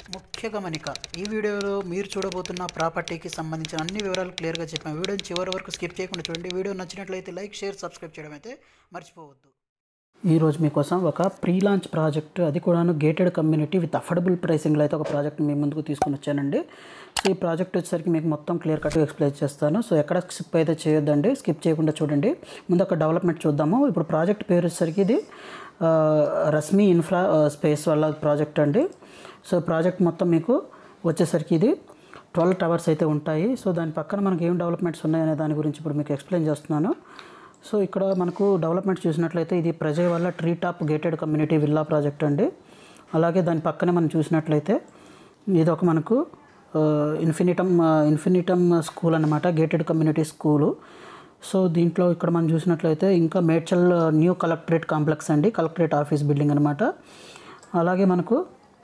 ముఖ్య గమనిక ఈ వీడియోలో మీరు చూడబోతున్న ప్రాపర్టీకి సంబంధించిన అన్ని వివరాలు క్లియర్గా చెప్పాము వీడియోని చివరి వరకు స్కిప్ చేయకుండా చూడండి వీడియో నచ్చినట్లయితే లైక్ షేర్ సబ్స్క్రైబ్ చేయడం అయితే మర్చిపోవద్దు ఈరోజు మీకోసం ఒక ప్రీ లాంచ్ ప్రాజెక్ట్ అది కూడాను గేటెడ్ కమ్యూనిటీ విత్ అఫోర్డబుల్ ప్రైసింగ్లో అయితే ఒక ప్రాజెక్ట్ మీ ముందుకు తీసుకుని వచ్చానండి సో ఈ ప్రాజెక్ట్ వచ్చేసరికి మీకు మొత్తం క్లియర్ కట్గా ఎక్స్ప్లెయిన్ చేస్తాను సో ఎక్కడ స్కిప్ అయితే చేయొద్దండి స్కిప్ చేయకుండా చూడండి ముందు ఒక డెవలప్మెంట్ చూద్దాము ఇప్పుడు ప్రాజెక్ట్ పేరు వచ్చేసరికి ఇది ఆ, రశ్మి ఇన్ఫ్రా ఆ, స్పేస్ వాళ్ళ ప్రాజెక్ట్ అండి సో ప్రాజెక్ట్ మొత్తం మీకు వచ్చేసరికి ఇది ట్వెల్వ్ టవర్స్ అయితే ఉంటాయి సో దాని పక్కన మనకి ఏం డెవలప్మెంట్స్ ఉన్నాయనే దాని గురించి ఇప్పుడు మీకు ఎక్స్ప్లెయిన్ చేస్తున్నాను సో ఇక్కడ మనకు డెవలప్మెంట్ చూసినట్లయితే ఇది ప్రజల వల్ల tree top gated community villa project అండి అలాగే దాని పక్కనే మనం చూసినట్లయితే ఇది ఒక మనకు ఆ, ఇన్ఫినిటమ్ ఆ, ఇన్ఫినిటమ్ స్కూల్ అనమాట గేటెడ్ కమ్యూనిటీ స్కూలు సో దీంట్లో ఇక్కడ మనం చూసినట్లయితే ఇంకా మేడ్చల్ న్యూ కలెక్టరేట్ కాంప్లెక్స్ అండి కలెక్టరేట్ ఆఫీస్ బిల్డింగ్ అనమాట అలాగే మనకు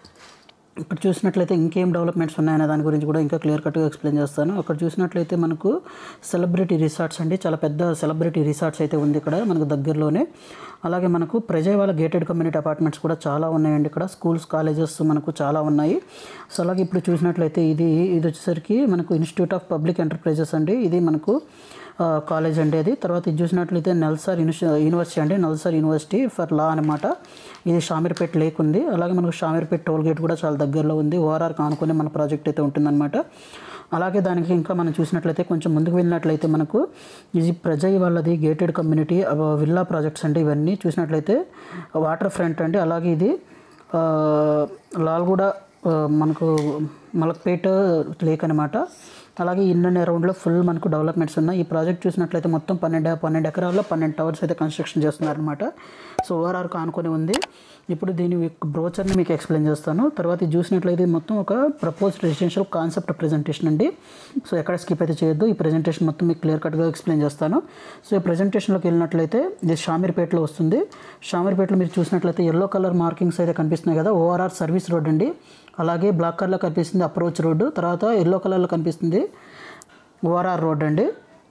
ఇక్కడ చూసినట్లయితే ఇంకేం డెవలప్మెంట్స్ ఉన్నాయనే దాని గురించి కూడా ఇంకా క్లియర్ కట్గా ఎక్స్ప్లెయిన్ చేస్తాను అక్కడ చూసినట్లయితే మనకు సెలబ్రిటీ రిసార్ట్స్ అండి చాలా పెద్ద సెలబ్రిటీ రిసార్ట్స్ అయితే ఉంది ఇక్కడ మనకు దగ్గరలోనే అలాగే మనకు ప్రజల వాళ్ళ గేటెడ్ కమ్యూనిటీ అపార్ట్మెంట్స్ కూడా చాలా ఉన్నాయండి ఇక్కడ స్కూల్స్ కాలేజెస్ మనకు చాలా ఉన్నాయి సో అలాగే ఇప్పుడు చూసినట్లయితే ఇది ఇది వచ్చేసరికి మనకు ఇన్స్టిట్యూట్ ఆఫ్ పబ్లిక్ ఎంటర్ప్రైజెస్ అండి ఇది మనకు ఆ, కాలేజ్ అండి అది తర్వాత ఇది చూసినట్లయితే నల్సార్ యూనివర్సి యూనివర్సిటీ అండి నల్సార్ యూనివర్సిటీ ఫర్ లా అనమాట ఇది షామీర్పేట్ లేక్ ఉంది అలాగే మనకు షామీర్పేట్ టోల్ గేట్ కూడా చాలా దగ్గరలో ఉంది ఓఆర్ఆర్ కానుకునే మన ప్రాజెక్ట్ అయితే ఉంటుందన్నమాట అలాగే దానికి ఇంకా మనం చూసినట్లయితే కొంచెం ముందుకు వెళ్ళినట్లయితే మనకు ఇది ప్రజయ్ వాళ్ళది గేటెడ్ కమ్యూనిటీ విల్లా ప్రాజెక్ట్స్ అండి ఇవన్నీ చూసినట్లయితే వాటర్ ఫ్రంట్ అండి అలాగే ఇది ఆ, లాల్గూడ ఆ, మనకు మలక్పేట లేక్ అనమాట అలాగే ఇన్ అండ్ అరౌండ్లో ఫుల్ మనకు డెవలప్మెంట్స్ ఉన్నాయి ఈ ప్రాజెక్ట్ చూసినట్లయితే మొత్తం పన్నెండు పన్నెండు ఎకరాల్లో పన్నెండు టవర్స్ అయితే కన్స్ట్రక్షన్ చేస్తున్నారనమాట సో ఓఆర్ఆర్ ఆనుకొని ఉంది ఇప్పుడు దీని బ్రోచర్ని మీకు ఎక్స్ప్లెయిన్ చేస్తాను తర్వాత ఇది చూసినట్లయితే ఇది మొత్తం ఒక ప్రపోజ్ రెసిడెన్షియల్ కాన్సెప్ట్ ప్రజెంటేషన్ అండి సో ఎక్కడ స్కిప్ అయితే చేయొద్దు ఈ ప్రజెంటేషన్ మొత్తం మీకు క్లియర్ కట్గా ఎక్స్ప్లెయిన్ చేస్తాను సో ఈ ప్రజెంటేషన్లోకి వెళ్ళినట్లయితే ఇది షామీర్పేటలో వస్తుంది షామీర్పేటలో మీరు చూసినట్లయితే ఎల్లో కలర్ మార్కింగ్స్ అయితే కనిపిస్తున్నాయి కదా ఓఆర్ఆర్ సర్వీస్ రోడ్ అండి అలాగే బ్లాక్ కలర్లో కనిపిస్తుంది అప్రోచ్ రోడ్డు తర్వాత ఎల్లో కలర్లో కనిపిస్తుంది ఓఆర్ఆర్ రోడ్ అండి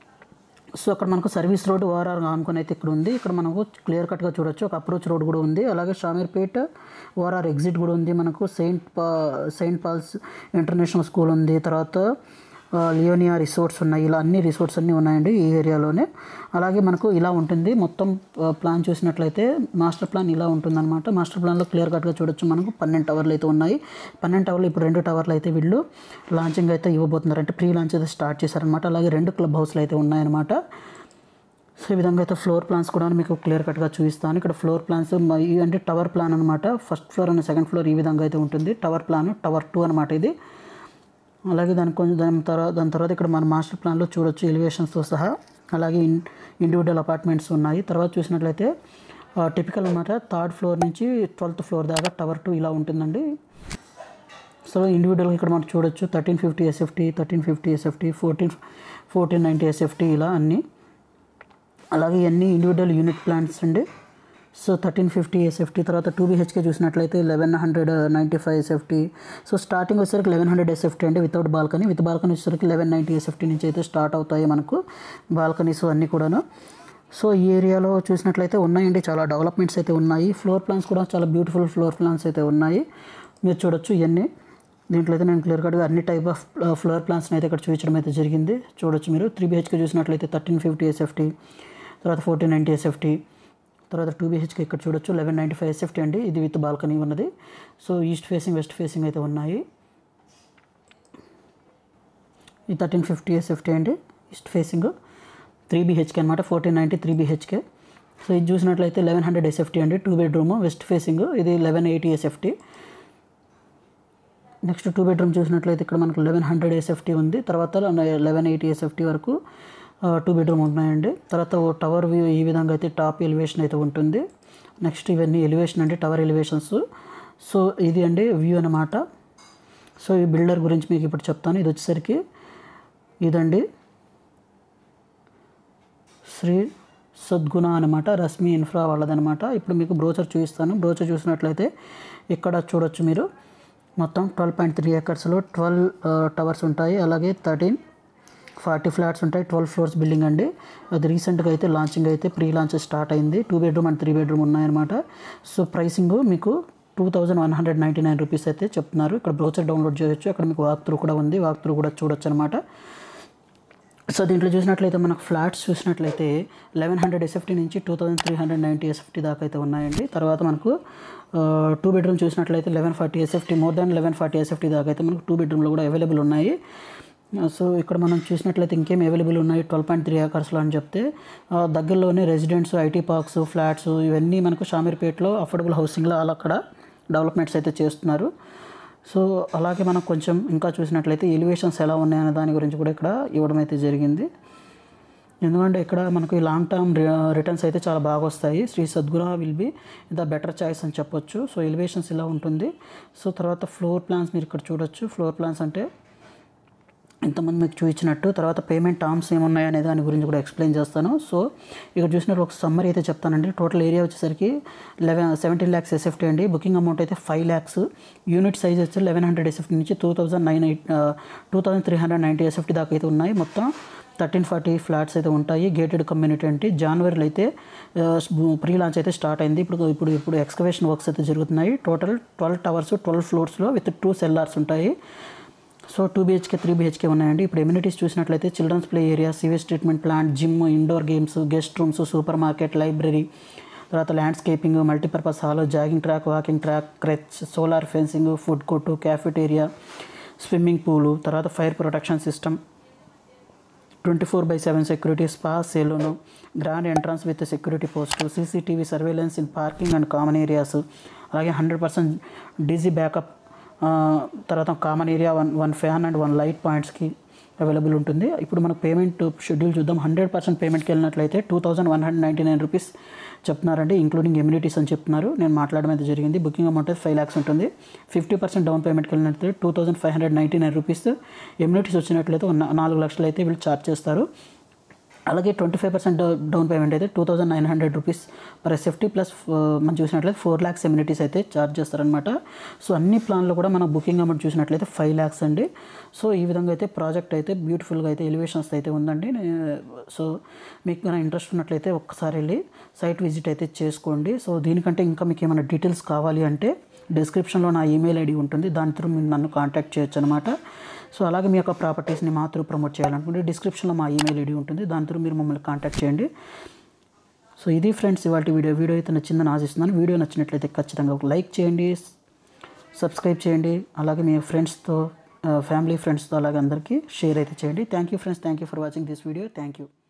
సో అక్కడ మనకు సర్వీస్ రోడ్ ఓఆర్ఆర్ అనుకుని అయితే ఇక్కడ ఉంది ఇక్కడ మనకు క్లియర్ కట్గా చూడొచ్చు ఒక అప్రోచ్ రోడ్ కూడా ఉంది అలాగే షామీర్పేట్ ఓఆర్ఆర్ ఎగ్జిట్ కూడా ఉంది మనకు సెయింట్ పా సెయింట్ పాల్స్ ఇంటర్నేషనల్ స్కూల్ ఉంది తర్వాత ఆ, లియోనియా రిసార్ట్స్ ఉన్నాయి ఇలా అన్ని రిసార్ట్స్ అన్నీ ఉన్నాయండి ఈ ఏరియాలోనే అలాగే మనకు ఇలా ఉంటుంది మొత్తం ఆ, ప్లాన్ చూసినట్లయితే మాస్టర్ ప్లాన్ ఇలా ఉంటుందన్నమాట మాస్టర్ ప్లాన్లో క్లియర్ కట్గా చూడొచ్చు మనకు పన్నెండు టవర్లు అయితే ఉన్నాయి పన్నెండు టవర్లు ఇప్పుడు రెండు టవర్లు అయితే వీళ్ళు లాంచింగ్ అయితే ఇవ్వబోతున్నారు అంటే ప్రీ లాంచ్ అయితే స్టార్ట్ చేశారనమాట అలాగే రెండు క్లబ్ హౌస్లు అయితే ఉన్నాయన్నమాట సో ఈ విధంగా అయితే ఫ్లోర్ ప్లాన్స్ కూడా మీకు క్లియర్ కట్గా చూపిస్తాను ఇక్కడ ఫ్లోర్ ప్లాన్స్ మ- ఇవి అంటే టవర్ ప్లాన్ అనమాట first floor and second floor ఈ విధంగా అయితే ఉంటుంది టవర్ ప్లాన్ టవర్ టూ అనమాట ఇది అలాగే దాని కొంచెం దాని తర్వాత దాని తర్వాత ఇక్కడ మన మాస్టర్ ప్లాన్లో చూడొచ్చు ఎలివేషన్స్తో సహా అలాగే ఇన్ ఇండివిజువల్ అపార్ట్మెంట్స్ ఉన్నాయి తర్వాత చూసినట్లయితే టిపికల్ అనమాట థర్డ్ ఫ్లోర్ నుంచి ట్వెల్త్ ఫ్లోర్ దాకా టవర్ టూ ఇలా ఉంటుందండి సో ఇండివిజువల్గా ఇక్కడ మనం చూడొచ్చు thirteen fifty SFT thirteen fifty SFT fourteen fourteen ninety SFT ఇలా అన్నీ అలాగే ఇవన్నీ ఇండివిజువల్ యూనిట్ ప్లాన్స్ అండి సో థర్టీన్ ఫిఫ్టీ ఎస్ఎఫ్టీ తర్వాత టూ బీహెచ్కే చూసినట్లయితే eleven hundred ninety five SFT so starting వచ్చేసరికి లెవెన్ హండ్రెడ్ ఎస్ఎఫ్టీ అండి వితౌట్ బాల్కనీ విత్ బాల్కనీ వచ్చేసరికి లెవెన్ నైంటీ ఎస్ఎఫ్టీ నుంచి అయితే స్టార్ట్ అవుతాయి మనకు బాల్కనీస్ అన్నీ కూడాను సో ఈ ఏరియాలో చూసినట్లయితే ఉన్నాయండి చాలా డెవలప్మెంట్స్ అయితే ఉన్నాయి ఫ్లోర్ ప్లాన్స్ కూడా చాలా బ్యూటిఫుల్ ఫ్లోర్ ప్లాన్స్ అయితే ఉన్నాయి మీరు చూడొచ్చు ఇవన్నీ దీంట్లో అయితే నేను క్లియర్ కట్గా అన్ని టైప్ ఆఫ్ ఫ్లోర్ ప్లాన్స్ని అయితే ఇక్కడ చూపించడం అయితే జరిగింది చూడొచ్చు మీరు త్రీ బీహెచ్కే చూసినట్లయితే థర్టీన్ ఫిఫ్టీ ఎస్ఎఫ్టీ తర్వాత ఫోర్టీన్ నైంటీ ఎస్ఎఫ్టీ తర్వాత టూ బీహెచ్కే ఇక్కడ చూడొచ్చు లెవెన్ నైంటీ ఫైవ్ ఎస్ఎఫ్టీ అండి ఇది విత్ బాల్కనీ ఉన్నది so east facing west facing అయితే ఉన్నాయి ఈ థర్టీన్ ఫిఫ్టీ ఎస్ఎఫ్టీ అండి ఈస్ట్ ఫేసింగ్ త్రీ బీహెచ్కే అనమాట fourteen ninety three BHK so ఇది చూసినట్లయితే లెవెన్ హండ్రెడ్ ఎస్ఎఫ్టీ అండి టూ బెడ్రూమ్ వెస్ట్ ఫేసింగ్ ఇది eleven eighty SFT next two bedroom చూసినట్లయితే ఇక్కడ మనకు లెవెన్ హండ్రెడ్ ఎస్ఎఫ్టీ ఉంది తర్వాత లెవెన్ ఎయిటీ ఎస్ఎఫ్టీ వరకు టూ బెడ్రూమ్ ఉన్నాయండి తర్వాత ఓ టవర్ వ్యూ ఈ విధంగా అయితే టాప్ ఎలివేషన్ అయితే ఉంటుంది నెక్స్ట్ ఇవన్నీ ఎలివేషన్ అండి టవర్ ఎలివేషన్స్ సో ఇది అండి వ్యూ అనమాట సో ఈ బిల్డర్ గురించి మీకు ఇప్పుడు చెప్తాను ఇది వచ్చేసరికి ఇదండి శ్రీ సద్గుణ అనమాట రశ్మి ఇన్ఫ్రా వాళ్ళదనమాట ఇప్పుడు మీకు బ్రోచర్ చూపిస్తాను బ్రోచర్ చూసినట్లయితే ఇక్కడ చూడొచ్చు మీరు మొత్తం ట్వెల్వ్ పాయింట్ త్రీ ఏకర్స్లో ట్వెల్వ్ టవర్స్ ఉంటాయి అలాగే థర్టీన్ ఫార్టీ ఫ్లాట్స్ ఉంటాయి ట్వెల్వ్ ఫ్లోర్స్ బిల్డింగ్ అండి అది రీసెంట్గా అయితే లాంచింగ్ అయితే ప్రీ లాంచ్ స్టార్ట్ అయింది two bedroom and three bedroom ఉన్నాయన్నమాట సో ప్రైసింగ్ మీకు two thousand one hundred ninety nine rupees అయితే చెప్తున్నారు ఇక్కడ బ్రోచర్ డౌన్లోడ్ చేయొచ్చు అక్కడ మీకు వాక్ త్రూ కూడా ఉంది వాక్ త్రూ కూడా చూడొచ్చు అనమాట సో దీంట్లో చూసినట్లయితే మనకు ఫ్లాట్స్ చూసినట్లయితే లెవెన్ హండ్రెడ్ ఎస్ఎఫ్టీ నుంచి two thousand three hundred ninety SFT దాకా అయితే ఉన్నాయండి తర్వాత మనకు టూ బెడ్రూమ్ చూసినట్లయితే eleven forty SFT more than eleven forty SFT దాకా అయితే మనకు టూ బెడ్రూమ్లో కూడా అవైలబుల్ ఉన్నాయి సో ఇక్కడ మనం చూసినట్లయితే ఇంకేం అవైలబుల్ ఉన్నాయి ట్వెల్వ్ పాయింట్ త్రీ ఏకర్స్లో అని చెప్తే ఆ, దగ్గరలోనే రెసిడెంట్స్ ఐటీ పార్క్స్ ఫ్లాట్స్ ఇవన్నీ మనకు షామీర్పేటలో అఫోర్డబుల్ హౌసింగ్లో అలా అక్కడ డెవలప్మెంట్స్ అయితే చేస్తున్నారు సో అలాగే మనం కొంచెం ఇంకా చూసినట్లయితే ఎలివేషన్స్ ఎలా ఉన్నాయనే దాని గురించి కూడా ఇక్కడ ఇవ్వడం అయితే జరిగింది ఎందుకంటే ఇక్కడ మనకు ఈ లాంగ్ టర్మ్ రిటర్న్స్ అయితే చాలా బాగా వస్తాయి Sri Sadguna will be the better choice అని చెప్పొచ్చు సో ఎలివేషన్స్ ఇలా ఉంటుంది సో తర్వాత ఫ్లోర్ ప్లాన్స్ మీరు ఇక్కడ చూడొచ్చు ఫ్లోర్ ప్లాన్స్ అంటే ఇంతమంది మీకు చూపించినట్టు తర్వాత పేమెంట్ టర్మ్స్ ఏమున్నాయి అనే దాని గురించి కూడా ఎక్స్ప్లెయిన్ చేస్తాను సో ఇక్కడ చూసినట్టు ఒక సమ్మర్ అయితే చెప్తానండి టోటల్ ఏరియా వచ్చేసరికి లెవెన్ సెవెంటీన్ ల్యాక్స్ ఎస్ఎఫ్టీ అండి బుకింగ్ అమౌంట్ అయితే ఫైవ్ ల్యాక్స్ యూనిట్ సైజ్ వచ్చి లెవెన్ హండ్రెడ్ ఎస్ఎఫ్టీ నుంచి two thousand nine eight two thousand three hundred ninety SFT దాకా అయితే ఉన్నాయి మొత్తం థర్టీన్ ఫార్టీ ఫ్లాట్స్ అయితే ఉంటాయి గేటెడ్ కమ్యూనిటీ అంటే జనవరిలో అయితే ప్రీ లాంచ్ అయితే స్టార్ట్ అయింది ఇప్పుడు ఇప్పుడు ఇప్పుడు ఎక్స్కవేషన్ వర్క్స్ అయితే జరుగుతున్నాయి టోటల్ ట్వెల్వ్ టవర్స్ ట్వెల్వ్ ఫ్లోర్స్లో విత్ టూ సెల్లార్స్ ఉంటాయి so two BHK three BHK ఉన్నాయండి ఇప్పుడు ఎమ్యూనిటీస్ చూసినట్లయితే children's play area sewage treatment plant gym indoor games guest rooms super market library తర్వాత landscaping multipurpose hall jogging track walking track creche solar fencing food court cafeteria swimming pool తర్వాత fire protection system twenty four by seven security spa salon grand entrance with security post CCTV surveillance in parking and common areas అలాగే hundred percent DG backup తర్వాత common area one one fan and one light పాయింట్స్కి available ఉంటుంది ఇప్పుడు మనకు payment schedule చూద్దాం hundred percent పేమెంట్కి వెళ్ళినట్లయితే two thousand one hundred ninety nine rupees చెప్తున్నారండి ఇంక్లూడింగ్ ఎమ్యూనిటీస్ అని చెప్తున్నారు నేను మాట్లాడడం అయితే జరిగింది బుకింగ్ అమౌంట్ అయితే ఫైవ్ ల్యాక్స్ ఉంటుంది ఫిఫ్టీ పర్సెంట్ డౌన్ పేమెంట్కి వెళ్ళినట్లయితే two thousand five hundred ninety nine rupees amenities వచ్చినట్లయితే ఒక నా- నాలుగు లక్షలు అయితే వీళ్ళు ఛార్జ్ చేస్తారు అలాగే twenty five percent down payment అయితే two thousand nine hundred rupees per SFT plus మనం చూసినట్లయితే ఫోర్ ల్యాక్స్ ఎమ్యూనిటీస్ అయితే ఛార్జ్ చేస్తారనమాట సో అన్ని ప్లాన్లో కూడా మనం బుకింగ్ అమౌంట్ చూసినట్లయితే ఫైవ్ ల్యాక్స్ అండి సో ఈ విధంగా అయితే ప్రాజెక్ట్ అయితే బ్యూటిఫుల్గా అయితే ఎలివేషన్స్ అయితే ఉందండి నే- సో మీకు కనుక ఇంట్రెస్ట్ ఉన్నట్లయితే ఒక్కసారి వెళ్ళి సైట్ విజిట్ అయితే చేసుకోండి సో దీనికంటే ఇంకా మీకు ఏమైనా డీటెయిల్స్ కావాలి అంటే డిస్క్రిప్షన్లో నా ఈమెయిల్ ఐడి ఉంటుంది దాని త్రూ మీరు నన్ను కాంటాక్ట్ చేయొచ్చు అనమాట సో అలాగే మీ యొక్క ప్రాపర్టీస్ని మా త్రూ ప్రమోట్ చేయాలనుకుంటే డిస్క్రిప్షన్లో మా ఈమెయిల్ ఐడి ఉంటుంది దాని త్రూ మీరు మమ్మల్ని కాంటాక్ట్ చేయండి సో ఇది ఫ్రెండ్స్ ఇవాళ వీడియో వీడియో అయితే నచ్చిందని ఆశిస్తున్నాను వీడియో నచ్చినట్లయితే ఖచ్చితంగా ఒక లైక్ చేయండి సబ్స్క్రైబ్ చేయండి అలాగే మీ ఫ్రెండ్స్తో ఫ్యామిలీ ఫ్రెండ్స్తో అలాగే అందరికీ షేర్ అయితే చేయండి thank you friends thank you for watching this video thank you